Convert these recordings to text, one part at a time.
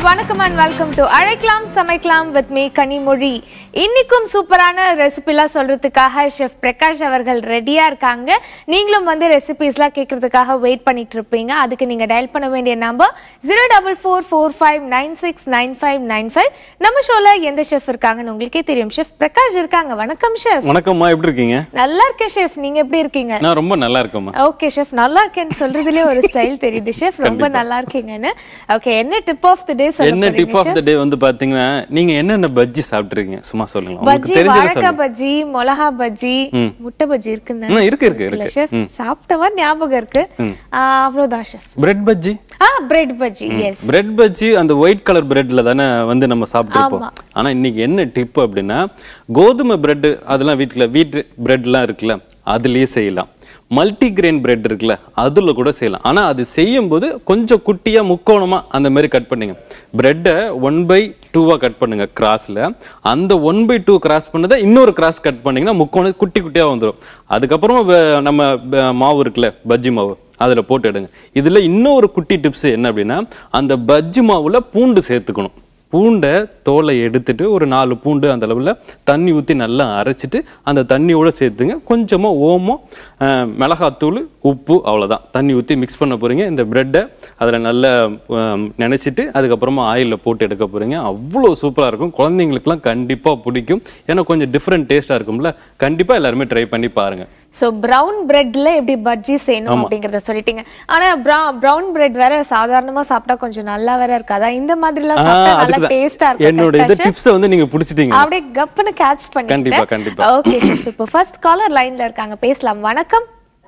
வணக்கம் and welcome to அழைக்கலாம் சமைக்கலாம் வித் மீ கனிமொழி இன்னைக்கும் சூப்பரான ரெசிபிலாம் சொல்றதுக்காக ஷெஃப் பிரகாஷ் அவர்கள் ரெடியா இருக்காங்க நீங்களும் வந்து ரெசிபிஸ்லாம் கேட்கறதுக்காக வெயிட் பண்ணிட்டு இருப்பீங்க அதுக்கு நீங்க டயல் பண்ண வேண்டிய number zero double four four five nine six nine five nine five நம்ம ஷோல எந்த ஷெஃப் இருக்காங்கன்னு உங்களுக்கே தெரியும் ஷெஃப் பிரகாஷ் இருக்காங்க வணக்கம் ஷெஃப் வணக்கம்மா எப்படி இருக்கீங்க நல்லா இருக்கேன் ஷெஃப் நீங்க எப்படி இருக்கீங்க நான் ரொம்ப நல்லா இருக்கேம்மா ஓகே ஷெஃப் நல்லா இருக்கேன்னு சொல்றதுலயே ஒரு ஸ்டைல் தெரியுது ஷெஃப் ரொம்ப நல்லா இருக்கீங்கன்னு ஓகே என்ன டிப் ஆஃப் தி டே சொல்ல என்ன டிப் ஆஃப் த டே வந்து பாத்தீங்கன்னா நீங்க என்னென்ன பஜ்ஜி சாப்பிட்டுருக்கீங்க சும்மா சொல்லுங்க உங்களுக்கு பஜ்ஜி தெரிஞ்சதை வாழைக்காய் சொல்லுங்க பஜ்ஜி மிளகா பஜ்ஜி முட்டை பஜ்ஜி இருக்குன்னு ம், இருக்கு இருக்கு இல்ல இருக்கு ஷெஃப் சாப்பிட்டவா ஞாபகம் இருக்கு ஆ, அவ்வளவுதான் ஷெஃப் பிரெட் பஜ்ஜி ஆ bread bajji yes bread bajji அந்த ஒயிட் கலர் பிரெட்ல தானே வந்து நம்ம சாப்பிட்டுருப்போம் ஆனா இன்னைக்கு என்ன டிப் அப்படின்னா கோதுமை பிரெட் அதெல்லாம் வீட்டுல வீட்டு பிரெட்லாம் இருக்குல்ல அதுலயே செய்யலாம் மல்டி கிரெயின் பிரெட் இருக்குல்ல அதுல கூட செய்யலாம் ஆனா அது செய்யும் போது கொஞ்சம் குட்டியா முக்கோணமா அந்த மாதிரி கட் பண்ணுங்க பிரெட்டை ஒன் பை டூவா கட் பண்ணுங்க கிராஸ்ல அந்த ஒன் பை டூ கிராஸ் பண்ணதை இன்னொரு கிராஸ் கட் பண்ணீங்கன்னா முக்கோணம் குட்டி குட்டியா வந்துடும் அதுக்கப்புறமா வே- நம்ம ப- மாவு இருக்குல்ல பஜ்ஜி மாவு அதுல போட்டு எடுங்க இதுல இன்னொரு குட்டி டிப்ஸ் என்ன அப்படின்னா அந்த பஜ்ஜி மாவுல பூண்டு சேர்த்துக்கணும் பூண்டை தோலை எடுத்துட்டு ஒரு நாலு பூண்டு அந்த அளவுல தண்ணி ஊத்தி நல்லா அரைச்சிட்டு அந்த தண்ணியோட சேர்த்துங்க கொஞ்சமா ஓமம் அஹ், மிளகாத்தூள் உப்பு அவ்வளவுதான் தண்ணி ஊத்தி மிக்ஸ் பண்ண போறீங்க இந்த பிரெட்டை அதுல நல்லா அஹ், நினைச்சிட்டு அதுக்கப்புறமா ஆயில்ல போட்டு எடுக்க போறீங்க அவ்வளவு சூப்பரா இருக்கும் குழந்தைங்களுக்குலாம் கண்டிப்பா பிடிக்கும் ஏன்னா கொஞ்சம் டிஃப்ரெண்ட் டேஸ்டா இருக்கும்ல கண்டிப்பா எல்லாருமே ட்ரை பண்ணி பாருங்க சோ பிரவுன் பிரெட்ல எப்படி பஜ்ஜி செய்யணும் அப்படிங்கறத சொல்லிட்டீங்க ஆனா பிரவுன் பிரெட் வேற சாதாரணமா சாப்பிட்டா கொஞ்சம் நல்லா வேற இருக்காதா இந்த மாதிரி எல்லாம் சாப்பிட்டா ஆஹ், நல்லா அதுக்குதான். டேஸ்டா இருக்கும் என்னோட correct ஆ, இந்த chef? டிப்ஸை வந்து நீங்க பிடிச்சிட்டீங்க அப்படியே கப்புன்னு கேட்ச் கண்டிப்பா, பண்ணிட்டேன் கண்டிப்பா. ஓகே ஷெஃப் இப்போ ஃபர்ஸ்ட் காலர் லைன்ல இருக்காங்க பேசலாம் வணக்கம்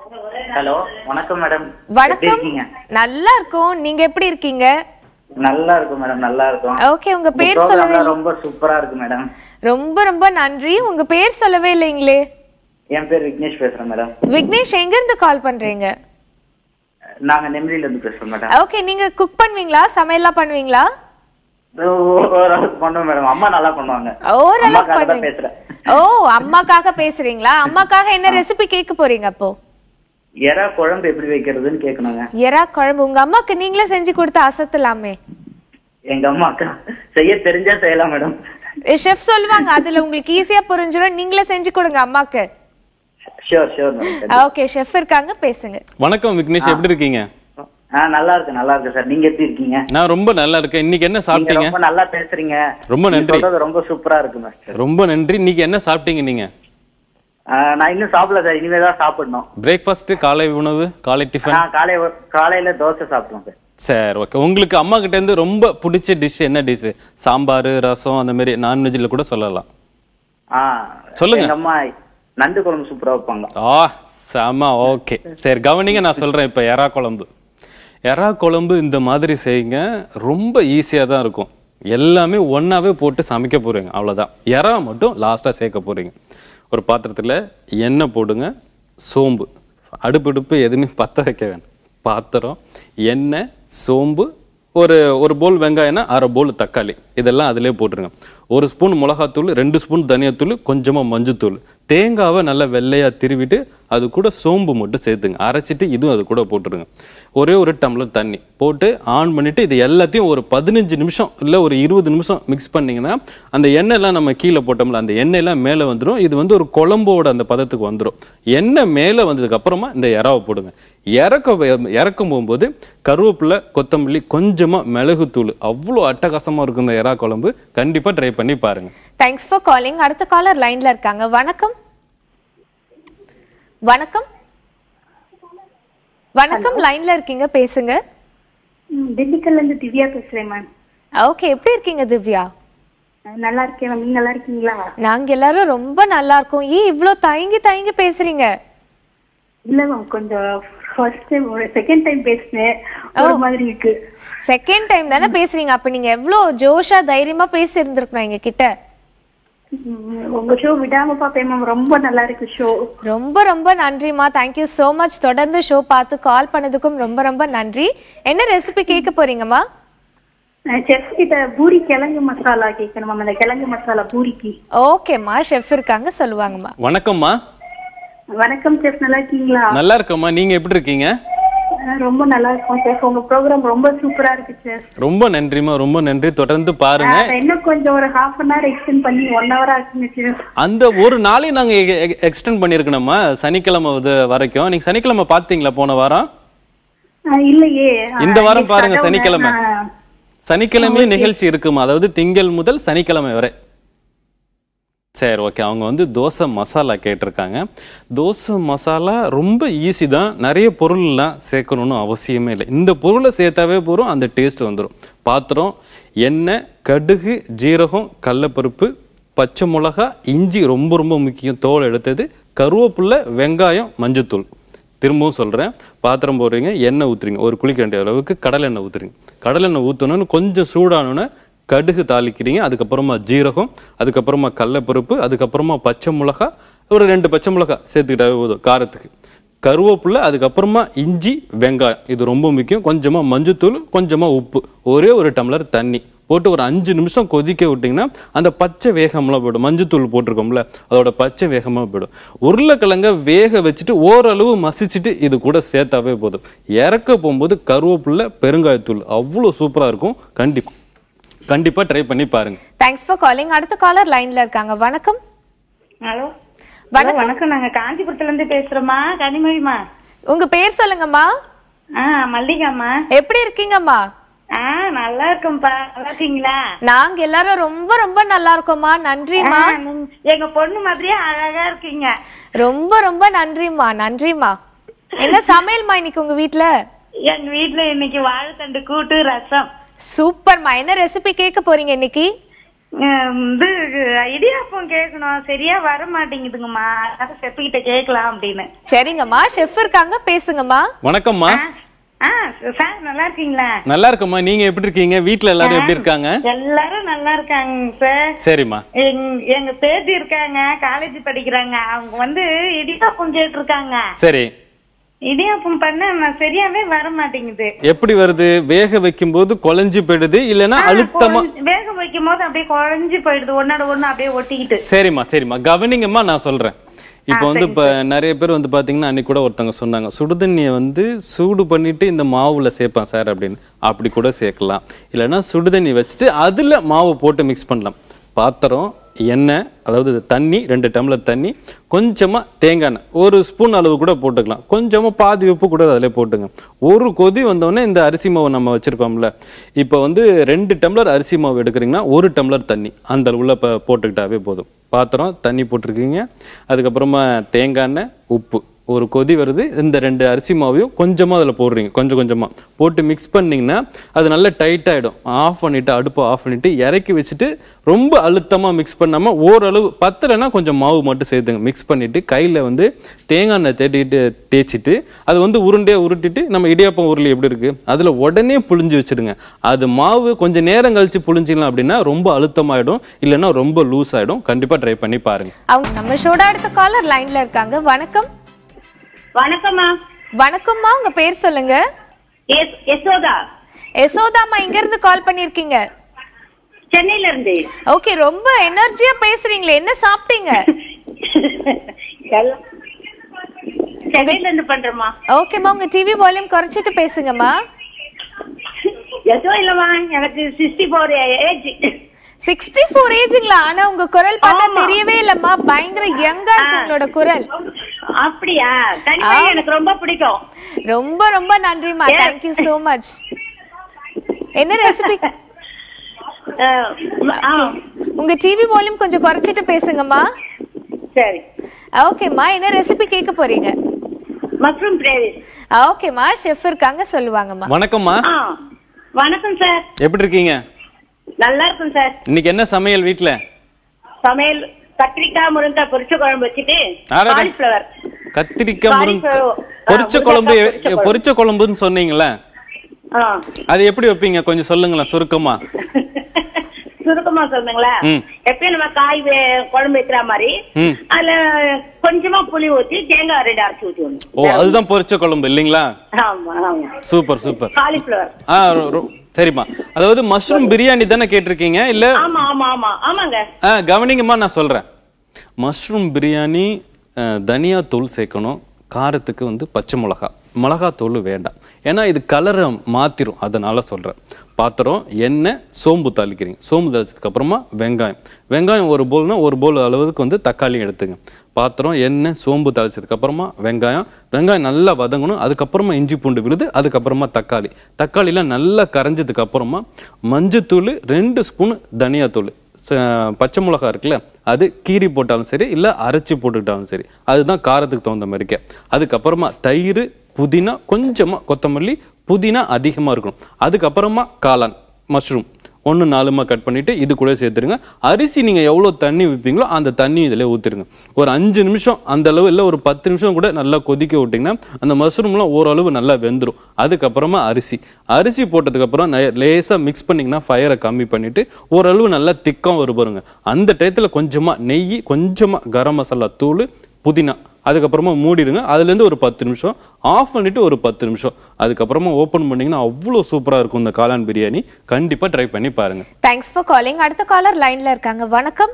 ஹலோ வணக்கம் மேடம் எப்படி வணக்கம் இருக்கீங்க நல்லா இருக்கும் நீங்க எப்படி இருக்கீங்க நல்லா இருக்கும் மேடம் நல்லா இருக்கும் ஓகே உங்க உங்க பேர் program சொல்லவே எல்லாம் இல்லை. ரொம்ப சூப்பரா இருக்கு மேடம் ரொம்ப ரொம்ப நன்றி உங்க பேர் சொல்லவே இல்லைங்களே என் பேர் விக்னேஷ் பேசுறேன் மேடம் விக்னேஷ் எங்க இருந்து கால் பண்றீங்க நாங்க நெம்மதியில இருந்து பேசுறோம் மேடம் ஓகே நீங்க குக் பண்ணுவீங்களா சமையல்லாம் பண்ணுவீங்களா ஓரளவுக்கு பண்ணுவோம் மேடம் அம்மா நல்லா பண்ணுவாங்க ஓரளவுக்கு அம்மாக்காக தான் பண்ணுவீங்க பேசுறேன் ஓ அம்மாக்காக பேசுறீங்களா அம்மாக்காக என்ன ரெசிபி கேட்க போறீங்க அப்போ எறா குழம்பு எப்படி வைக்கிறதுன்னு கேட்கணுங்க எறா குழம்பு உங்க அம்மாக்கு நீங்களே செஞ்சு கொடுத்து அசத்தலாமே எங்க அம்மாக்கா செய்ய தெரிஞ்சா செய்யலாம் மேடம் ஷெஃப் சொல்லுவாங்க அதுல உங்களுக்கு ஈஸியா புரிஞ்சிடும் நீங்களே செஞ்சு கொடுங்க அம்மாக்கு sure sure madam okay chef இருக்காங்க பேசுங்க வணக்கம் விக்னேஷ் எப்படி இருக்கீங்க ஆ நல்லா இருக்கு நல்லா இருக்கு சார் நீங்க எப்படி இருக்கீங்க நான் ரொம்ப நல்லா இருக்கேன் இன்னைக்கு என்ன நீங்க சாப்பிட்டீங்க ரொம்ப நல்லா பேசுறீங்க ரொம்ப நீங்க நன்றி. சொல்றது ரொம்ப சூப்பரா இருக்கு மாஸ்டர் ரொம்ப நன்றி இன்னைக்கு என்ன சாப்பிட்டீங்க நீங்க நான் இன்னும் சாப்பிடல சார் இனிமே தான் சாப்பிடணும் பிரேக்ஃபாஸ்ட் காலை உணவு காலை டிஃபன் நான் காலை காலையில தோசை சாப்பிடுவோம் சார் சரி ஓகே உங்களுக்கு அம்மா கிட்ட இருந்து ரொம்ப பிடிச்ச டிஷ் என்ன டிஷ் சாம்பார் ரசம் அந்த மாதிரி நான்வெஜ்ல கூட சொல்லலாம் ஆ சொல்லுங்க. எங்க அம்மா நண்டு குழம்பு சூப்பரா வைப்பாங்க ஆ செம ஓகே சரி கவனிங்க நான் சொல்றேன் இப்ப எறா குழம்பு எறா குழம்பு இந்த மாதிரி செய்யுங்க ரொம்ப ஈஸியா தான் இருக்கும் எல்லாமே ஒண்ணாவே போட்டு சமைக்க போறீங்க அவ்வளவுதான் எறா மட்டும் லாஸ்டா சேர்க்க போறீங்க ஒரு பாத்திரத்துல எண்ணெய் போடுங்க சோம்பு அடுப்படுப்பு எதுவுமே பத்த வைக்க வேணாம் பாத்திரம் எண்ணெய் சோம்பு ஒரு ஒரு போல் வெங்காயம்னா அரை போல் தக்காளி இதெல்லாம் அதிலே போட்டுருங்க ஒரு ஸ்பூன் மிளகாத்தூள் ரெண்டு ஸ்பூன் தனியாத்தூள் கொஞ்சமா மஞ்சத்தூள் தேங்காவை நல்லா வெள்ளையா திருவிட்டு அது கூட சோம்பு மட்டும் சேர்த்துங்க அரைச்சிட்டு இதுவும் அது கூட போட்டுருங்க ஒரே ஒரு டம்ளர் தண்ணி போட்டு ஆன் பண்ணிட்டு இது எல்லாத்தையும் ஒரு பதினஞ்சு நிமிஷம் இல்ல ஒரு இருபது நிமிஷம் மிக்ஸ் பண்ணீங்கன்னா அந்த எண்ணெய் எல்லாம் நம்ம கீழே போட்டோம்ல அந்த எண்ணெய் எல்லாம் மேல வந்துடும் இது வந்து ஒரு குழம்போட அந்த பதத்துக்கு வந்துடும் எண்ணெய் மேல வந்ததுக்கு அப்புறமா இந்த இறாவை போடுங்க இறக்க வே- இறக்கும் போகும்போது கருவேப்பிலை கொத்தமல்லி கொஞ்சமா மிளகுத்தூள் அவ்வளோ அட்டகாசமா இருக்கும் இந்த இறா குழம்பு கண்டிப்பா ட்ரை பண்ணி பாருங்க தேங்க்ஸ் ஃபார் காலிங் அடுத்த காலர் லைன்ல இருக்காங்க வணக்கம் வணக்கம் வணக்கம் லைன்ல இருக்கீங்க பேசுங்க ம், திண்டுக்கல்ல இருந்து திவ்யா பேசுறேன் மேம் ஓகே எப்படி இருக்கீங்க திவ்யா நல்லா இருக்கேன் மேம் நீங்க நல்லா இருக்கீங்களா நாங்க எல்லாரும் ரொம்ப நல்லா இருக்கோம் ஏன் இவ்ளோ தயங்கி தயங்கி பேசுறீங்க இல்ல மேம் கொஞ்சம் ஃபர்ஸ்ட் டைம் ஒரு செகண்ட் டைம் பேசினேன் ஒரு மாதிரி இருக்கு செகண்ட் டைம் தானே பேசுறீங்க அப்ப நீங்க எவ்வளவு ஜோஷா தைரியமா பேசி இருந்திருக்கணும் எங்க கிட்ட ம், உங்க ஷோ விடாம பாப்பேன் மேம் ரொம்ப நல்லா இருக்கு ஷோ ரொம்ப ரொம்ப நன்றிமா தேங்க்யூ so மச் தொடர்ந்து ஷோ பார்த்து கால் பண்ணதுக்கும் ரொம்ப ரொம்ப நன்றி என்ன ரெசிபி கேட்க போறீங்கம்மா செஃப் கிட்ட பூரி கிழங்கு மசாலா கேட்கணும் மேம் அந்த கிழங்கு மசாலா பூரிக்கு ஓகேம்மா ஷெஃப் இருக்காங்க சொல்லுவாங்கம்மா வணக்கம்மா வணக்கம் செஃப் நல்லா இருக்கீங்களா நல்லா இருக்கம்மா நீங்க எப்படி இருக்கீங்க அஹ் ரொம்ப நல்லா இருக்கும் சார் உங்க ப்ரோக்ராம் ரொம்ப சூப்பரா இருக்கு சார் ரொம்ப நன்றிம்மா ரொம்ப நன்றி தொடர்ந்து பாருங்க அதை இன்னும் கொஞ்சம் ஒரு ஹாஃப் அன் ஹவர் எக்ஸ்டெண்ட் பண்ணி ஒன் ஹவர் ஆக்குங்க சார் அந்த ஒரு நாளையும் நாங்க எக்ஸ்டெண்ட் பண்ணிருக்கணுமா சனிக்கிழமை இது வரைக்கும் நீங்க சனிக்கிழமை பாத்தீங்களா போன வாரம் அஹ் இல்லையே அஹ் இந்த வாரம் இன்னைக்கு பாருங்க கடவுளை- சனிக்கிழமை அஹ் சனிக்கிழமையும் நிகழ்ச்சி இருக்குமா அதாவது திங்கள் முதல் சனிக்கிழமை வரை சரி ஓகே அவங்க வந்து தோசை மசாலா கேட்டிருக்காங்க தோசை மசாலா ரொம்ப ஈஸி தான் நிறைய பொருள்லாம் சேர்க்கணும்னு அவசியமே இல்லை இந்த பொருளை சேர்த்தாவே போதும் அந்த டேஸ்ட் வந்துடும் பாத்திரம் எண்ணெய் கடுகு ஜீரகம் கடலப்பருப்பு பச்சை மிளகா இஞ்சி ரொம்ப ரொம்ப முக்கியம் தோல் எடுத்தது கருவேப்பிலை வெங்காயம் மஞ்சத்தூள் திரும்பவும் சொல்றேன் பாத்திரம் போடுறீங்க எண்ணெய் ஊத்துறீங்க ஒரு குளிக்க வேண்டிய அளவுக்கு கடலை எண்ணெய் ஊத்துறீங்க கடலை எண்ணெய் ஊத்தணும்னு கொஞ்சம் சூடானோன்னு கடுகு தாளிக்கிறீங்க அதுக்கப்புறமா ஜீரகம் அதுக்கப்புறமா கடலைப்பருப்பு அதுக்கப்புறமா பச்சை மிளகா ஒரு ரெண்டு பச்சை மிளகா சேர்த்துக்கிட்டாவே போதும் காரத்துக்கு கருவேப்பிலை அதுக்கப்புறமா இஞ்சி வெங்காயம் இது ரொம்ப முக்கியம் கொஞ்சமா மஞ்சத்தூள் கொஞ்சமா உப்பு ஒரே ஒரு டம்ளர் தண்ணி போட்டு ஒரு அஞ்சு நிமிஷம் கொதிக்க விட்டீங்கன்னா அந்த பச்சை வேகம்லாம் போயிடும் மஞ்சத்தூள் போட்டிருக்கோம்ல அதோட பச்சை வேகமா போயிடும் உருளைக்கிழங்க வேக வச்சுட்டு ஓரளவு மசிச்சுட்டு இது கூட சேர்த்தாவே போதும் இறக்க போகும்போது கருவேப்பிலை பெருங்காயத்தூள் அவ்வளோ சூப்பரா இருக்கும் கண்டிப்பா கண்டிப்பா ட்ரை பண்ணி பாருங்க தேங்க்ஸ் ஃபார் காலிங் அடுத்த காலர் லைன்ல இருக்காங்க வணக்கம் ஹலோ வணக்கம். வணக்கம் நாங்க காஞ்சிபுரத்துல இருந்து பேசுறோமா கனிமொழிமா உங்க பேர் சொல்லுங்கம்மா ஆ மல்லிகாம்மா எப்படி இருக்கீங்கம்மா ஆ நல்லா இருக்கோம்ப்பா நல்லா இருக்கீங்களா நாங்க எல்லாரும் ரொம்ப ரொம்ப நல்லா இருக்கோம்மா நன்றிம்மா ஆ, நீங்க- எங்க பொண்ணு மாதிரியே அழகா இருக்கீங்க ரொம்ப ரொம்ப நன்றிம்மா நன்றிம்மா என்ன சமையல்மா இன்னைக்கு உங்க வீட்ல எங்க வீட்ல இன்னைக்கு வாழைத்தண்டு கூட்டு ரசம் சூப்பர்மா என்ன ரெசிபி கேட்க போறீங்க இன்னைக்கு ஹம், இது இடியாப்பம் கேட்கணும் சரியா வர மாட்டேங்குதுங்கம்மா அதான் செப்புகிட்ட கேட்கலாம் அப்படின்னு சரிங்கம்மா ஷெஃப் இருக்காங்க பேசுங்கம்மா வணக்கம்மா ஆ சார் நல்லா இருக்கீங்களா நல்லா இருக்கம்மா நீங்க எப்படி இருக்கீங்க வீட்ல எல்லாரும் எப்படி இருக்காங்க எல்லாரும் நல்லா இருக்காங்க சார் சரிம்மா எங்க- எங்க பேத்தி இருக்காங்க காலேஜ் படிக்கிறாங்க அவங்க வந்து இடியாப்பம் கேட்டிருக்காங்க சரி இடியாப்பம் பண்ண நான் சரியாவே வர மாட்டேங்குது எப்படி வருது வேக வைக்கும் போது குழஞ்சு போயிடுது இல்லைன்னா அழுத்தமா குழஞ்சு- வேக வைக்கும் போது அப்படியே குழஞ்சு போயிடுது ஒன்னோட ஒண்ணு அப்படியே ஒட்டிக்கிட்டு சரிம்மா சரிம்மா கவனிங்கம்மா நான் சொல்றேன் இப்போ வந்து இப்ப நிறைய பேர் வந்து பாத்தீங்கன்னா அன்னைக்கு கூட ஒருத்தவங்க சொன்னாங்க சுடுதண்ணியை வந்து சூடு பண்ணிட்டு இந்த மாவுல சேர்ப்பேன் சார் அப்படின்னு அப்படி கூட சேர்க்கலாம் இல்லைன்னா சுடுதண்ணி வச்சுட்டு அதுல மாவு போட்டு மிக்ஸ் பண்ணலாம் பாத்திரம் எண்ணெய் அதாவது தண்ணி ரெண்டு டம்ளர் தண்ணி கொஞ்சமா தேங்காய் எண்ணெய் ஒரு ஸ்பூன் அளவு கூட போட்டுக்கலாம் கொஞ்சமா பாதி உப்பு கூட அதில் போட்டுங்க ஒரு கொதி வந்தோடனே இந்த அரிசி மாவு நம்ம வச்சிருக்கோம்ல இப்போ வந்து ரெண்டு டம்ளர் அரிசி மாவு எடுக்கிறீங்கன்னா ஒரு டம்ளர் தண்ணி அந்த உள்ள ப- போட்டுக்கிட்டாவே போதும் பாத்திரம் தண்ணி போட்டிருக்கீங்க அதுக்கப்புறமா தேங்காய் எண்ணெய் உப்பு ஒரு கொதி வருது இந்த ரெண்டு அரிசி மாவையும் கொஞ்சமா அதுல போடுறீங்க கொஞ்சம் கொஞ்சமா போட்டு மிக்ஸ் பண்ணீங்கன்னா அது நல்லா டைட் ஆயிடும் ஆஃப் பண்ணிட்டு அடுப்பை ஆஃப் பண்ணிட்டு இறக்கி வச்சுட்டு ரொம்ப அழுத்தமா மிக்ஸ் பண்ணாம ஓரளவு பத்தலைன்னா கொஞ்சம் மாவு மட்டும் சேர்த்துங்க மிக்ஸ் பண்ணிட்டு கையில வந்து தேங்காய் எண்ணெய் தேட்டிட்டு தேய்ச்சிட்டு அது வந்து உருண்டையா உருட்டிட்டு நம்ம இடியாப்பம் உருளி எப்படி இருக்கு அதுல உடனே புழிஞ்சு வச்சிடுங்க அது மாவு கொஞ்சம் நேரம் கழிச்சு புழிஞ்சிக்கலாம் அப்படின்னா ரொம்ப அழுத்தமாயிடும் இல்லைன்னா ரொம்ப லூஸ் ஆயிடும் கண்டிப்பா ட்ரை பண்ணி பாருங்க அவங்க நம்ம ஷோட அடுத்த காலர் லைன்ல இருக்காங்க வணக்கம் வணக்கம்மா வணக்கம்மா உங்க பேர் சொல்லுங்க எஸ்- யசோதா யசோதாம்மா இங்க இருந்து கால் பண்ணிருக்கீங்க சென்னையில இருந்து ஓகே ரொம்ப எனர்ஜியா பேசுறீங்களே என்ன சாப்பிட்டீங்க எல்லாம் சென்னையில இருந்து பண்றேம்மா ஓகேம்மா உங்க டிவி வால்யூம் குறைச்சிட்டு பேசுங்கம்மா எதுவும் இல்லம்மா எனக்கு sixty four age sixty four ஏஜுங்களா ஆனா உங்க குரல் பார்த்தா ஆமா. தெரியவே இல்லம்மா பயங்கர யங்கா இருக்கு உங்களோட குரல் அப்படியா கண்டிப்பா ஆ. எனக்கு ரொம்ப பிடிக்கும் ரொம்ப ரொம்ப நன்றிம்மா Yes. தேங்க்யூ சோ மச் என்ன ரெசிபி அஹ், ஆ, உங்க டிவி வால்யூம் கொஞ்சம் குறைச்சிட்டு பேசுங்கம்மா சரி ஓகேம்மா என்ன ரெசிபி கேட்க போறீங்க மஷ்ரூம் கிரேவி ஓகேம்மா ஷெஃப் இருக்காங்க சொல்லுவாங்கம்மா வணக்கம்மா ஆ வணக்கம் சார் எப்படி இருக்கீங்க நல்லா இருக்கும் சார் இன்னைக்கு என்ன சமையல் வீட்ல சமையல் கத்திரிக்காய் முருங்கைக்காய் பொரிச்ச குழம்பு வச்சுட்டு அடடே. காலிஃபிளவர் கத்திரிக்காய் முருங்கை காலிஃப்ளவர். பொரிச்ச ஆ, குழம்பு முருங்கைக்காய் பொரிச்ச குழம்பு. பொரிச்ச குழம்புன்னு சொன்னீங்களே ஆ அது எப்படி வைப்பீங்க கொஞ்சம் சொல்லுங்களேன் சுருக்கமா சுருக்கமா சொல்லுங்களா ம். எப்பயும் நம்ம காய் வே- குழம்பு வைக்கிற மாதிரி ம். அதுல கொஞ்சமா புளி ஊத்தி தேங்காய் ரெண்டு அரைச்சி ஊத்தி ஓ அதுதான் பொரிச்ச குழம்பு இல்லைங்களா ஆமா ஆமா சூப்பர் சூப்பர் காலிஃபிளவர் ஆ ரொ- ரொ- சரிம்மா அதாவது மஷ்ரூம் பிரியாணி தானே கேட்டிருக்கீங்க இல்ல ஆமா ஆமா ஆமா ஆமாங்க ஆ கவனிங்கம்மா நான் சொல்றேன் மஷ்ரூம் பிரியாணி அஹ், தனியா தூள் சேர்க்கணும் காரத்துக்கு வந்து பச்சை மிளகா மிளகா தூள் வேண்டாம் ஏன்னா இது கலரை மாத்திரும் அதனால சொல்றேன் பாத்திரம் எண்ணெய் சோம்பு தாளிக்கிறீங்க சோம்பு தாளிச்சதுக்கு அப்புறமா வெங்காயம் வெங்காயம் ஒரு போல்னா ஒரு போல் அளவுக்கு வந்து தக்காளி எடுத்துங்க பாத்திரம் எண்ணெய் சோம்பு தாளிச்சதுக்கு அப்புறமா வெங்காயம் வெங்காயம் நல்லா வதங்கணும் அதுக்கப்புறமா இஞ்சி பூண்டு விழுது அதுக்கப்புறமா தக்காளி தக்காளிலாம் நல்லா கரைஞ்சதுக்கு அப்புறமா மஞ்சத்தூள் ரெண்டு ஸ்பூன் தனியாத்தூள் ச- பச்சை மிளகா இருக்குல்ல அது கீரி போட்டாலும் சரி இல்ல அரைச்சி போட்டுக்கிட்டாலும் சரி அதுதான் காரத்துக்கு தகுந்த மாதிரிக்க அதுக்கப்புறமா தயிர் புதினா கொஞ்சமா கொத்தமல்லி புதினா அதிகமா இருக்கணும் அதுக்கப்புறமா காளான் மஷ்ரூம் ஒன்று நாலுமா கட் பண்ணிட்டு இது கூட சேர்த்துருங்க அரிசி நீங்க எவ்வளவு தண்ணி வைப்பீங்களோ அந்த தண்ணி இதில் ஊத்திருங்க ஒரு அஞ்சு நிமிஷம் அந்த அளவு இல்லை ஒரு பத்து நிமிஷம் கூட நல்லா கொதிக்க விட்டீங்கன்னா அந்த மஷ்ரூம்லாம் ஓரளவு நல்லா வெந்துரும் அதுக்கப்புறமா அரிசி அரிசி போட்டதுக்கு அப்புறம் நெ- லேசா மிக்ஸ் பண்ணீங்கன்னா ஃபயரை கம்மி பண்ணிட்டு ஓரளவு நல்லா திக்கம் வரும் பாருங்க அந்த டயத்துல கொஞ்சமா நெய் கொஞ்சமா கரம் மசாலா தூள் புதினா அதுக்கப்புறமா மூடிடுங்க அதுலேருந்து ஒரு பத்து நிமிஷம் ஆஃப் பண்ணிட்டு ஒரு பத்து நிமிஷம் அதுக்கப்புறமா ஓப்பன் பண்ணீங்கன்னா அவ்வளோ சூப்பரா இருக்கும் இந்த காளான் பிரியாணி கண்டிப்பா ட்ரை பண்ணி பாருங்க தேங்க்ஸ் ஃபார் காலிங் அடுத்த காலர் லைன்ல இருக்காங்க வணக்கம்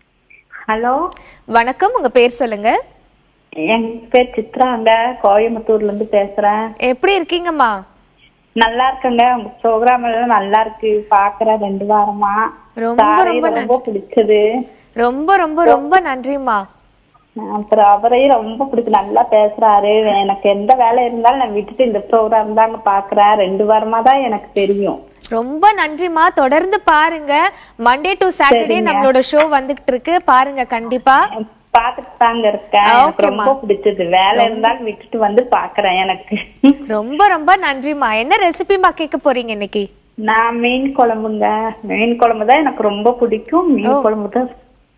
ஹலோ வணக்கம் உங்க பேர் சொல்லுங்க என் பேர் சித்ராங்க கோயம்புத்தூர்ல இருந்து பேசுறேன் எப்படி இருக்கீங்கம்மா நல்லா இருக்குங்க உங்க ப்ரோக்ராம் எல்லாம் நல்லா இருக்கு பாக்குறேன் ரெண்டு வாரமா ரொம்ப, சாரை ரொம்ப ரொம்ப பிடிச்சது ரொம்ப ரொம்ப ரொம்ப நன்றிம்மா அப்புறம் அவரையும் ரொம்ப பிடிக்கும் நல்லா பேசுறாரு எனக்கு எந்த வேலை இருந்தாலும் நான் விட்டுட்டு இந்த ப்ரோக்ராம் தாங்க பாக்குறேன் ரெண்டு வாரமா தான் எனக்கு தெரியும் ரொம்ப நன்றிம்மா தொடர்ந்து பாருங்க மண்டே டு சாட்டர்டே நம்மளோட ஷோ வந்துகிட்டு இருக்கு பாருங்க கண்டிப்பா பாத்துட்டு தாங்க இருக்கேன் எனக்கு ஓகேம்மா. ரொம்ப பிடிச்சது வேலை இருந்தாலும் விட்டுட்டு வந்து பாக்குறேன் எனக்கு ரொம்ப ரொம்ப நன்றிம்மா என்ன ரெசிபிமா கேட்க போறீங்க இன்னைக்கு நான் மீன் குழம்புங்க மீன் குழம்பு தான் எனக்கு ரொம்ப பிடிக்கும் மீன் குழம்பு தான்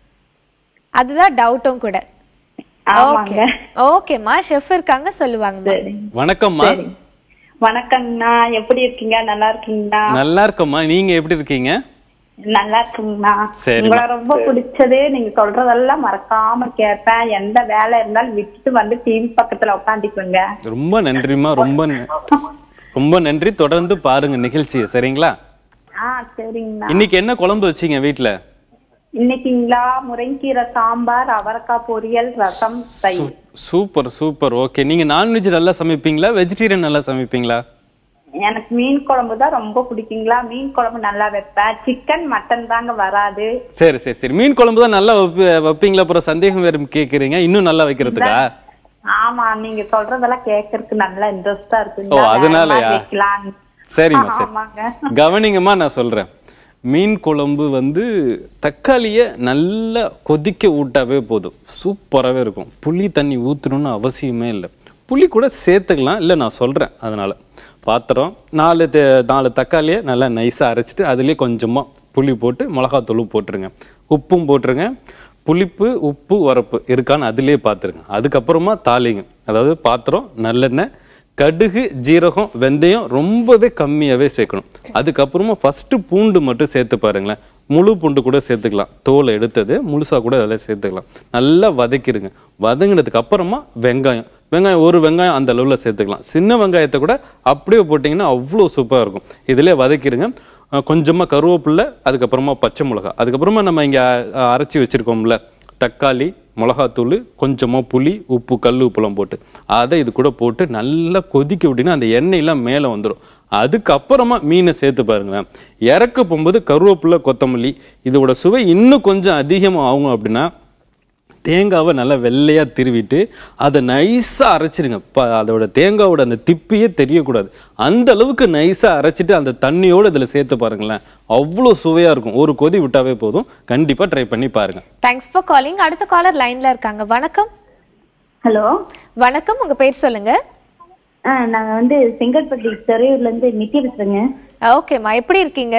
அதுதான் டவுட்டும் கூட ஆமாங்க ஓகேம்மா ஷெஃப் இருக்காங்க சொல்லுவாங்க சரி வணக்கம்மா சரி வணக்கங்கண்ணா எப்படி இருக்கீங்க நல்லா இருக்கீங்களா நல்லா இருக்கம்மா நீங்க எப்படி இருக்கீங்க நல்லா இருக்குங்கண்ணா சரிம்மா. உங்களை ரொம்ப பிடிச்சது நீங்க சொல்றதெல்லாம் மறக்காம கேட்பேன் எந்த வேலை இருந்தாலும் விட்டுட்டு வந்து டிவி பக்கத்துல உட்காந்துக்குங்க ரொம்ப நன்றிம்மா ரொம்ப ந- ரொம்ப நன்றி தொடர்ந்து பாருங்க நிகழ்ச்சியை சரிங்களா ஆ சரிங்கண்ணா இன்னைக்கு என்ன குழம்பு வச்சீங்க வீட்ல இன்னைக்குங்களா முருங்கீரை சாம்பார் அவரைக்காய் பொரியல் ரசம் தயிர் சூப்பர் சூப்பர் ஓகே நீங்க நான்வெஜ் நல்லா சமைப்பீங்களா வெஜிடேரியன் நல்லா சமைப்பீங்களா எனக்கு மீன் குழம்பு தான் ரொம்ப பிடிக்குங்களா மீன் குழம்பு நல்லா வைப்பேன் சிக்கன் மட்டன் தாங்க வராது சரி சரி சரி மீன் குழம்பு தான் நல்லா வைப்ப- வைப்பீங்களா அப்புறம் சந்தேகம் வேற கேக்குறீங்க இன்னும் நல்லா வைக்கிறதுக்கா ஆமா நீங்க சொல்றதெல்லாம் கேட்கறதுக்கு நல்லா இன்ட்ரெஸ்டா ஓ, இருக்குங்க அதனாலயா? வேகமா வைக்கலாம். சரிம்மா சரி ஆமாங்க கவனிங்கம்மா நான் சொல்றேன் மீன் குழம்பு வந்து தக்காளிய நல்லா கொதிக்க விட்டாவே போதும் சூப்பராகவே இருக்கும் புளி தண்ணி ஊற்றணும்னு அவசியமே இல்லை புளி கூட சேர்த்துக்கலாம் இல்லை நான் சொல்றேன் அதனால பாத்திரம் நாலு தே- நாலு தக்காளியை நல்லா நைஸாக அரைச்சிட்டு அதுலேயே கொஞ்சமாக புளி போட்டு மிளகாத்தூளும் போட்டுருங்க உப்பும் போட்டுருங்க புளிப்பு உப்பு உரப்பு இருக்கான்னு அதுலேயே பார்த்துருங்க அதுக்கப்புறமா தாளிங்க அதாவது பாத்திரம் நல்லெண்ணெய் கடுகு ஜீரகம் வெந்தயம் ரொம்பவே கம்மியாவே சேர்க்கணும் அதுக்கப்புறமா ஃபர்ஸ்ட் பூண்டு மட்டும் சேர்த்து பாருங்களேன் முழு பூண்டு கூட சேர்த்துக்கலாம் தோலை எடுத்தது முழுசா கூட அதில் சேர்த்துக்கலாம் நல்லா வதக்கிடுங்க வதங்கினதுக்கு அப்புறமா வெங்காயம் வெங்காயம் ஒரு வெங்காயம் அந்த அளவுல சேர்த்துக்கலாம் சின்ன வெங்காயத்தை கூட அப்படியே போட்டிங்கன்னா அவ்வளோ சூப்பராக இருக்கும் இதிலே வதக்கிடுங்க அஹ் கொஞ்சமா கருவேப்பிலை அதுக்கப்புறமா பச்சை மிளகாய் அதுக்கப்புறமா நம்ம இங்க அஹ், அரைச்சி வச்சிருக்கோம்ல தக்காளி மிளகாத்தூள் கொஞ்சமா புளி உப்பு கல் உப்புலாம் போட்டு அதை இது கூட போட்டு நல்லா கொதிக்க விட்டீங்கன்னா அந்த எண்ணெயெல்லாம் மேலே வந்துடும் அதுக்கப்புறமா மீனை சேர்த்து பாருங்களேன் இறக்க போகும்போது கருவேப்பிலை கொத்தமல்லி இதோட சுவை இன்னும் கொஞ்சம் அதிகமாக ஆகும் அப்படின்னா தேங்காவை நல்லா வெள்ளையா திருவிட்டு அதை நைஸா அரைச்சிடுங்க ப- அதோட தேங்காவோட அந்த திப்பியே தெரியக்கூடாது அந்த அளவுக்கு நைஸா அரைச்சிட்டு அந்த தண்ணியோட இதுல சேர்த்து பாருங்களேன் அவ்வளோ சுவையா இருக்கும் ஒரு கொதி விட்டாவே போதும் கண்டிப்பா ட்ரை பண்ணி பாருங்க தேங்க்ஸ் ஃபார் காலிங் அடுத்த காலர் லைன்ல இருக்காங்க வணக்கம் ஹலோ வணக்கம் உங்க பேர் சொல்லுங்க நாங்க வந்து செங்கல்பட்டு தெரையூர்ல இருந்து நித்தி பேசுறேங்க ஓகேம்மா எப்படி இருக்கீங்க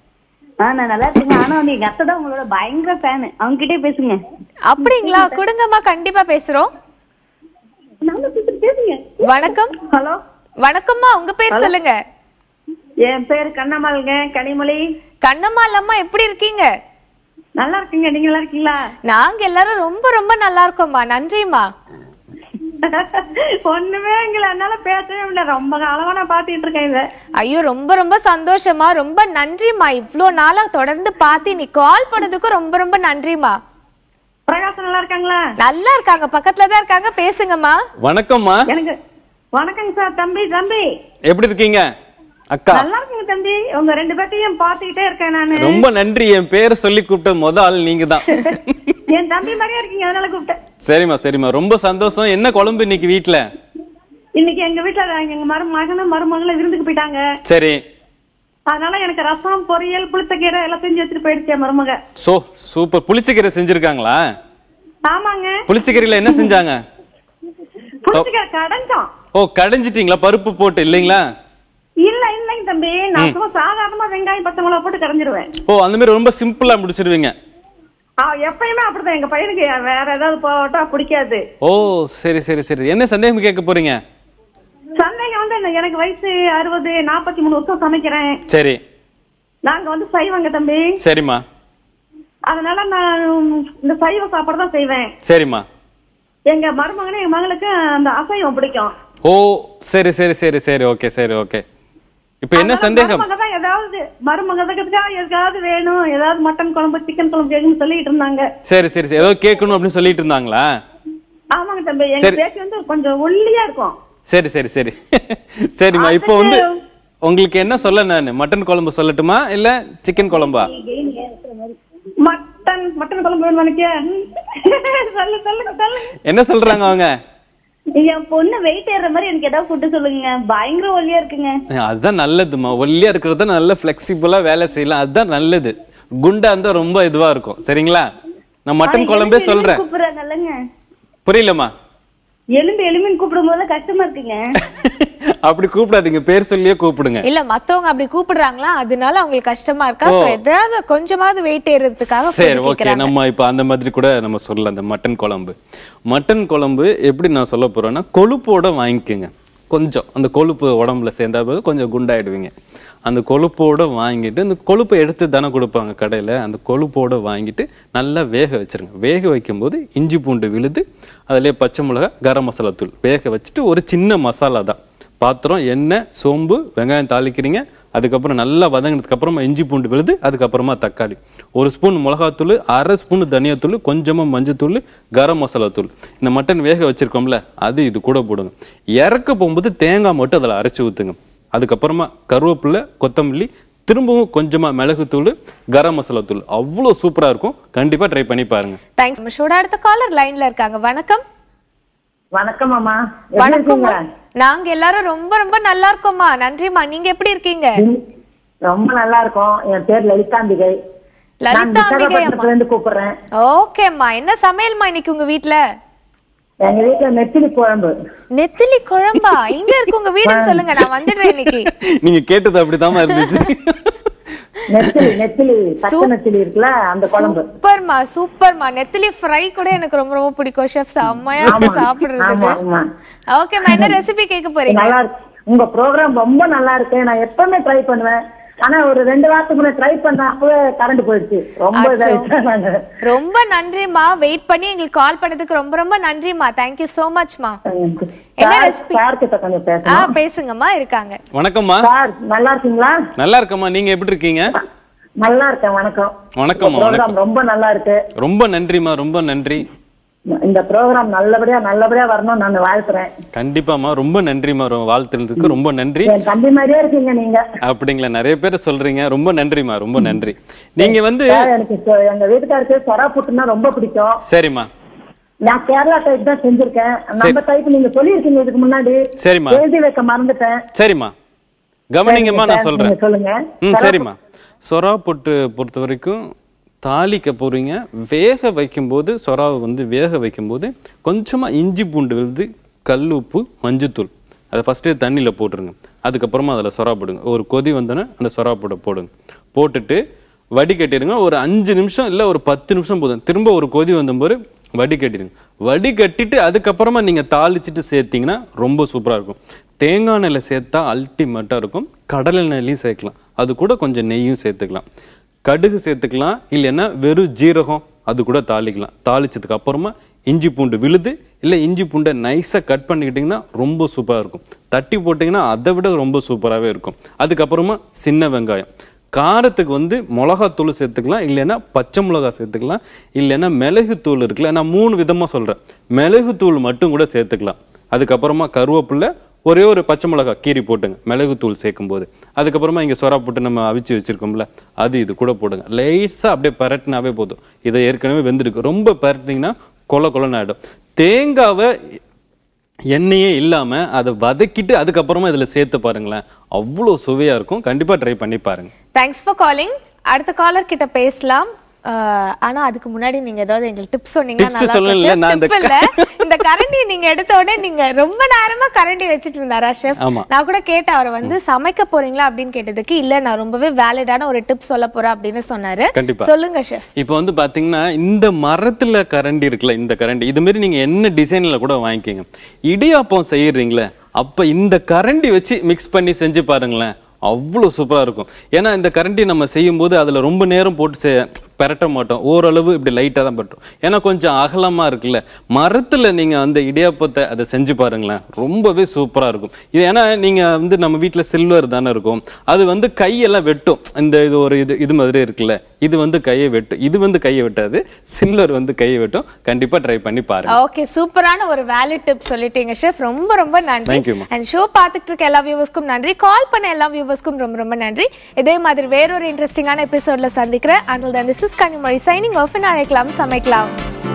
ஆ நான் நல்லா இருக்கேங்க ஆனா வந்து எங்க அத்தை தான் உங்களோட பயங்கர ஃபேனு அவங்க கிட்டே பேசுங்க அப்படிங்களா கொடுங்கம்மா கண்டிப்பா பேசுறோம் நானும் பேசுறேன், பேசுங்க வணக்கம் ஹலோ வணக்கம்மா உங்க பேர் சொல்லுங்க என் பேர் கண்ணம்மாளுங்க கனிமொழி கண்ணம்மா அம்மா எப்படி இருக்கீங்க நல்லா இருக்கீங்க நீங்க நல்லா இருக்கீங்களா நாங்க எல்லாரும் ரொம்ப ரொம்ப நல்லா இருக்கோம்மா நன்றிம்மா ஒண்ணுமே எங்களை என்னால பேசவே முடியல ரொம்ப காலமா நான் பாத்துட்டு இருக்கேன் இத ஐயோ ரொம்ப ரொம்ப சந்தோஷமா ரொம்ப நன்றிம்மா இவ்ளோ நாளா தொடர்ந்து பார்த்து நீ கால் பண்ணதுக்கும் ரொம்ப ரொம்ப நன்றிம்மா பிரகாசம் நல்லா இருக்காங்களா நல்லா இருக்காங்க பக்கத்துல தான் இருக்காங்க பேசுங்கம்மா வணக்கம்மா எனக்கு வணக்கங்க சார் தம்பி தம்பி எப்படி இருக்கீங்க அக்கா நல்லா இருக்குங்க தம்பி உங்க ரெண்டு பேர்த்தையும் பாத்துக்கிட்டே இருக்கேன் நானு ரொம்ப நன்றி என் பேரை சொல்லி கூப்பிட்ட முத ஆள் நீங்க தான் என் தம்பி மாதிரியா இருக்கீங்க அதனால கூப்பிட்டேன் சரிம்மா சரிம்மா ரொம்ப சந்தோஷம் என்ன குழம்பு இன்னைக்கு வீட்ல இன்னைக்கு எங்க வீட்டுல எங்க மரு மகனும் மருமகளும் விருந்துக்கு போயிட்டாங்க சரி அதனால எனக்கு ரசம் பொரியல் புளிச்சக்கீரை எல்லாம் செஞ்சு வச்சுட்டு போயிடுச்சு என் மருமக சோ சூப்பர் புளிச்சக்கீரை செஞ்சிருக்காங்களா ஆமாங்க புளிச்சக்கீரையில என்ன செஞ்சாங்க புளிச்சக்கீரை கடைஞ்சோம் ஓ கடைஞ்சிட்டீங்களா பருப்பு போட்டு இல்லைங்களா இல்ல இல்லைங்க தம்பி நான் சும்மா சாதாரணமா வெங்காயம் பச்சை மிளகா போட்டு கடைஞ்சிருவேன் ஓ அந்த மாதிரி ரொம்ப சிம்பிளா முடிச்சிடுவீங்க ஆ, எப்பயுமே அப்படிதான் எங்க பையனுக்கு வேற ஏதாவது போட்டா பிடிக்காது ஓ சரி சரி சரி என்ன சந்தேகம் கேட்க போறீங்க சந்தேகம் வந்து என்ன, எனக்கு வயசு அறுபது நாற்பத்தி மூணு வருஷம் சமைக்கிறேன் சரி நாங்க வந்து சைவங்க தம்பி சரிம்மா அதனால நான் இந்த சைவ சாப்பாடு தான் செய்வேன் சரிம்மா எங்க மருமகனே எங்க மகளுக்கு அந்த அசைவம் பிடிக்கும் ஓ சரி சரி சரி சரி ஓகே சரி ஓகே இப்போ என்ன அதனால சந்தேகம் மருமக தான் ஏதாவது மருமகத்துக்கு ஏதாவது வேணும் ஏதாவது மட்டன் குழம்பு சிக்கன் குழம்பு வேணும்னு சொல்லிட்டு இருந்தாங்க சரி சரி சரி ஏதோ கேட்கணும் அப்படின்னு சொல்லிட்டு இருந்தாங்களா ஆமாங்க தம்பி எங்க சரி. பேச்சு வந்து கொஞ்சம் ஒல்லியா இருக்கும் சரி சரி சரி சரிம்மா இப்போ வந்து உங்களுக்கு என்ன சொல்ல நான் மட்டன் குழம்பு சொல்லட்டுமா இல்ல சிக்கன் குழம்பா மட்டன் மட்டன் குழம்பு வேணும் நினைக்க சொல்லு சொல்லுங்க சொல்லுங்க என்ன சொல்றாங்க அவங்க என் பொண்ணு வெயிட் ஏறுற மாதிரி எனக்கு ஏதாவது ஃபுட்டு சொல்லுங்க பயங்கர ஒல்லியா இருக்குங்க அதுதான் நல்லதுமா ஒல்லியா இருக்கிறது நல்ல ஃபிளெக்சிபிளா வேலை செய்யலாம் அதுதான் நல்லது குண்டா இருந்தா ரொம்ப இதுவா இருக்கும் சரிங்களா நான் மட்டன் குழம்பே சொல்றேன் கூப்பிடுறாங்கல்லங்க புரியலம்மா எலும்பு எலும்பின்னு கூப்பிடும் போது கஷ்டமா இருக்குங்க அப்படி கூப்பிடாதீங்க பேர் சொல்லியே கூப்பிடுங்க இல்ல மத்தவங்க அப்படி கூப்பிடுறாங்களா அதனால அவங்களுக்கு கஷ்டமா இருக்கா ஓ. So, ஏதாவது கொஞ்சமாவது வெயிட் ஏறதுக்காக சரி food ஓகே கேக்குறாங்க. நம்ம இப்ப அந்த மாதிரி கூட நம்ம சொல்லலாம் அந்த மட்டன் குழம்பு மட்டன் குழம்பு எப்படி நான் சொல்ல போறேன்னா கொழுப்போட வாங்கிக்கோங்க கொஞ்சம் அந்த கொழுப்பு உடம்புல சேர்ந்தா போது கொஞ்சம் குண்டாயிடுவீங்க அந்த கொழுப்போட வாங்கிட்டு அந்த கொழுப்பை எடுத்து தானே கொடுப்பாங்க கடையில அந்த கொழுப்போட வாங்கிட்டு நல்லா வேக வச்சிருங்க வேக வைக்கும்போது இஞ்சி பூண்டு விழுது அதுலயே பச்சை மிளகா கரம் மசாலா தூள் வேக வச்சுட்டு ஒரு சின்ன மசாலா தான் பாத்திரம் எண்ணெய் சோம்பு வெங்காயம் தாளிக்கிறீங்க அதுக்கப்புறம் நல்லா வதங்கினதுக்கு அப்புறமா இஞ்சி பூண்டு விழுது அதுக்கப்புறமா தக்காளி ஒரு ஸ்பூன் மிளகாத்தூள் அரை ஸ்பூன் தனியாத்தூள் கொஞ்சமா மஞ்சத்தூள் கரம் மசாலா தூள் இந்த மட்டன் வேக வச்சிருக்கோம்ல அது இது கூட போடுங்க இறக்க போகும்போது தேங்காய் மட்டும் அதில் அரைச்சு ஊத்துங்க அதுக்கப்புறமா கருவேப்பிலை கொத்தமல்லி திரும்பவும் கொஞ்சமா மிளகுத்தூள் கரம் மசாலா தூள் அவ்வளோ சூப்பரா இருக்கும் கண்டிப்பா ட்ரை பண்ணி பாருங்க தேங்க்ஸ் நம்ம ஷோட அடுத்த காலர் லைன்ல இருக்காங்க வணக்கம் வணக்கம் அம்மா வணக்கம் நாங்க எல்லாரும் ரொம்ப ரொம்ப நல்லா இருக்கோம்மா நன்றிம்மா நீங்க எப்படி இருக்கீங்க ரொம்ப நல்லா இருக்கும் என் பேர் லலிதாம்பிகை நான் லலிதாம்பிகை அம்மா விசாகப்பட்டினத்துல இருந்து கூப்பிடுறேன் ஓகேம்மா என்ன சமையல்மா இன்னைக்கு உங்க வீட்ல எங்க வீட்டுல நெத்திலி குழம்பு நெத்திலி குழம்பா இங்க இருக்கு உங்க வீடுன்னு சொல்லுங்க நான் வந்துடுறேன் இன்னைக்கு நீங்க கேட்டது அப்படித்தாம்மா இருந்துச்சு நெத்திலி நெத்திலி பச்சை நெத்திலி இருக்குல்ல அந்த குழம்பு சூப்பர்மா சூப்பர்மா நெத்திலி ஃப்ரை கூட எனக்கு ரொம்ப ரொம்ப பிடிக்கும் ஷெஃப் செம்மையா ஆமா இருக்கு சாப்பிடுறதுக்கு ஆமா ஆமா ஓகேம்மா என்ன ரெசிபி கேட்க போறீங்க நல்லா இருக்கு உங்க ப்ரோக்ராம் ரொம்ப நல்லா இருக்கு நான் எப்பவுமே ட்ரை பண்ணுவேன் ஆனா ஒரு ரெண்டு வாரத்துக்கு முன்னாடி ட்ரை பண்ண அப்பவே கரண்ட் போயிடுச்சு ரொம்ப அச்சோ. இதாயிடுச்சு நாங்க ரொம்ப நன்றிம்மா வெயிட் பண்ணி எங்களுக்கு கால் பண்ணதுக்கு ரொம்ப ரொம்ப நன்றிம்மா தேங்க்யூ சோ மச்மா என்ன சார் recipe? சார் கிட்ட கொஞ்சம் ஆ பேசணும் பேசுங்கம்மா இருக்காங்க வணக்கம்மா சார் நல்லா இருக்கீங்களா நல்லா இருக்கம்மா நீங்க எப்படி இருக்கீங்க நல்லா இருக்கேன் வணக்கம் வணக்கம்மா ப்ரோக்ராம் வணக்கம் ரொம்ப நல்லா இருக்கு ரொம்ப நன்றிம்மா ரொம்ப நன்றி இந்த ப்ரோக்ராம் நல்லபடியா நல்லபடியா வரணும் நான் வாழ்த்துறேன் கண்டிப்பாம்மா ரொம்ப நன்றிம்மா ரொம்ப வாழ்த்துறதுக்கு ரொம்ப நன்றி என் தம்பி மாதிரியே இருக்கீங்க நீங்க அப்படிங்களா நிறைய பேர் சொல்றீங்க ரொம்ப நன்றிம்மா ரொம்ப நன்றி நீங்க வந்து சார், எனக்கு சொ- எங்க வீட்டுக்காருக்கு சொரா புட்டுனா ரொம்ப பிடிக்கும் சரிம்மா நான் கேரளா டைப் தான் செஞ்சிருக்கேன் நம்ம டைப் நீங்க சொல்லியிருக்கீங்க இதுக்கு முன்னாடி சரிம்மா எழுதி வைக்க மறந்துட்டேன் சரிம்மா கவனிங்கம்மா நான் சார், சொல்றேன் நீங்க சொல்லுங்க ம் சொரா சரிம்மா சொரா பொட்டு பொறுத்த வரைக்கும் தாளிக்க போறீங்க வேக வைக்கும்போது சொராவை வந்து வேக வைக்கும்போது கொஞ்சமா இஞ்சி பூண்டு விழுது கல் உப்பு மஞ்சத்தூள் அதை ஃபஸ்ட்டு தண்ணியில் போட்டுருங்க அதுக்கப்புறமா அதில் சொரா போடுங்க ஒரு கொதி வந்தோன்னே அந்த சொரா போட போடுங்க போட்டுட்டு வடிகட்டிடுங்க ஒரு அஞ்சு நிமிஷம் இல்லை ஒரு பத்து நிமிஷம் போதும் திரும்ப ஒரு கொதி வந்தபோது வடிகட்டிடுங்க வடிகட்டிட்டு அதுக்கப்புறமா நீங்கள் தாளிச்சிட்டு சேர்த்தீங்கன்னா ரொம்ப சூப்பராக இருக்கும் தேங்காய் எண்ணெயில் சேர்த்தா அல்டிமேட்டாக இருக்கும் கடலை எண்ணெயிலையும் சேர்க்கலாம் அது கூட கொஞ்சம் நெய்யும் சேர்த்துக்கலாம் கடுகு சேர்த்துக்கலாம் இல்லைன்னா வெறும் ஜீரகம் அது கூட தாளிக்கலாம் தாளிச்சதுக்கு அப்புறமா இஞ்சி பூண்டு விழுது இல்லை இஞ்சி பூண்டை நைஸாக கட் பண்ணிக்கிட்டிங்கன்னா ரொம்ப சூப்பராக இருக்கும் தட்டி போட்டிங்கன்னா அதை விட ரொம்ப சூப்பராகவே இருக்கும் அதுக்கப்புறமா சின்ன வெங்காயம் காரத்துக்கு வந்து மிளகாத்தூள் சேர்த்துக்கலாம் இல்லைன்னா பச்சை மிளகா சேர்த்துக்கலாம் இல்லைன்னா மிளகுத்தூள் இருக்குல்ல நான் மூணு விதமாக சொல்கிறேன் மிளகுத்தூள் மட்டும் கூட சேர்த்துக்கலாம் அதுக்கப்புறமா கருவேப்பிலை ஒரே ஒரு பச்சை மிளகாய் கீரி போட்டுங்க மிளகு தூள் சேர்க்கும் போது அதுக்கப்புறமா இங்க சொரா போட்டு நம்ம அவிச்சு வச்சிருக்கோம்ல அது இது கூட போடுங்க லேசா அப்படியே பரட்டினாவே போதும் இதை ஏற்கனவே வெந்திருக்கு ரொம்ப பரட்டினீங்கன்னா கொல கொலன்னு ஆயிடும் தேங்காவை எண்ணெயே இல்லாம அதை வதக்கிட்டு அதுக்கப்புறமா இதுல சேர்த்து பாருங்களேன் அவ்வளவு சுவையா இருக்கும் கண்டிப்பா ட்ரை பண்ணி பாருங்க தேங்க்ஸ் ஃபார் காலிங் அடுத்த காலர் கிட்ட பேசலாம் அஹ், ஆனா அதுக்கு முன்னாடி நீங்க ஏதாவது எங்களுக்கு டிப்ஸ் சொன்னீங்கன்னா Tips நல்லா சொல்லல, இருக்கும். நான் இந்த Tip இல்ல. இந்த கரண்டி நீங்க எடுத்த உடனே நீங்க ரொம்ப நேரமா கரண்டி வச்சிட்டு இருந்தாரா ஷெஃப் ஆமா. நான் கூட கேட்டேன் அவரை வந்து சமைக்க போறீங்களா அப்படின்னு கேட்டதுக்கு இல்ல நான் ரொம்பவே வேலிடான ஒரு டிப் சொல்ல போறேன் அப்படின்னு சொன்னாரு கண்டிப்பா. சொல்லுங்க ஷெஃப் இப்போ வந்து பாத்தீங்கன்னா இந்த மரத்துல கரண்டி இருக்குல்ல இந்த கரண்டி இது மாதிரி நீங்க என்ன டிசைன்ல கூட வாங்கிக்கோங்க இடியாப்பம் செய்யறீங்களே அப்ப இந்த கரண்டி வச்சு மிக்ஸ் பண்ணி செஞ்சு பாருங்களேன் அவ்வளவு சூப்பரா இருக்கும் ஏன்னா இந்த கரண்டி நம்ம செய்யும் போது அதுல ரொம்ப நேரம் போட்டு செ- பெரட்ட மாட்டோம் ஓரளவு இப்படி லைட்டா தான் பட்டும் ஏன்னா கொஞ்சம் அகலமா இருக்குல்ல மரத்துல நீங்க அந்த இடியாப்பத்தை அதை செஞ்சு பாருங்களேன் ரொம்பவே சூப்பரா இருக்கும் இது ஏன்னா நீங்க வந்து நம்ம வீட்ல சில்வர் தானே இருக்கும் அது வந்து கையெல்லாம் வெட்டும் இந்த இது ஒரு இது இது மாதிரி இருக்குல்ல இது வந்து கையை வெட்டும் இது வந்து கையை வெட்டாது சில்வர் வந்து கையை வெட்டும் கண்டிப்பா ட்ரை பண்ணி பாருங்க ஓகே சூப்பரான ஒரு வேலிட் டிப் சொல்லிட்டீங்க ஷெஃப் ரொம்ப ரொம்ப நன்றி Thank you, ma'am. And show பார்த்துட்டு இருக்க எல்லா வியூவர்ஸ்க்கும் நன்றி கால் பண்ண எல்லா வியூவர்ஸ்க்கும் ரொம்ப ரொம்ப நன்றி இதே மாதிரி வேறொரு இன்ட்ரெஸ்டிங்கான எபிசோட்ல சந்திக்கிறேன் until then this is Kanimozhi signing off அழைக்கலாம் சமைக்கலாம்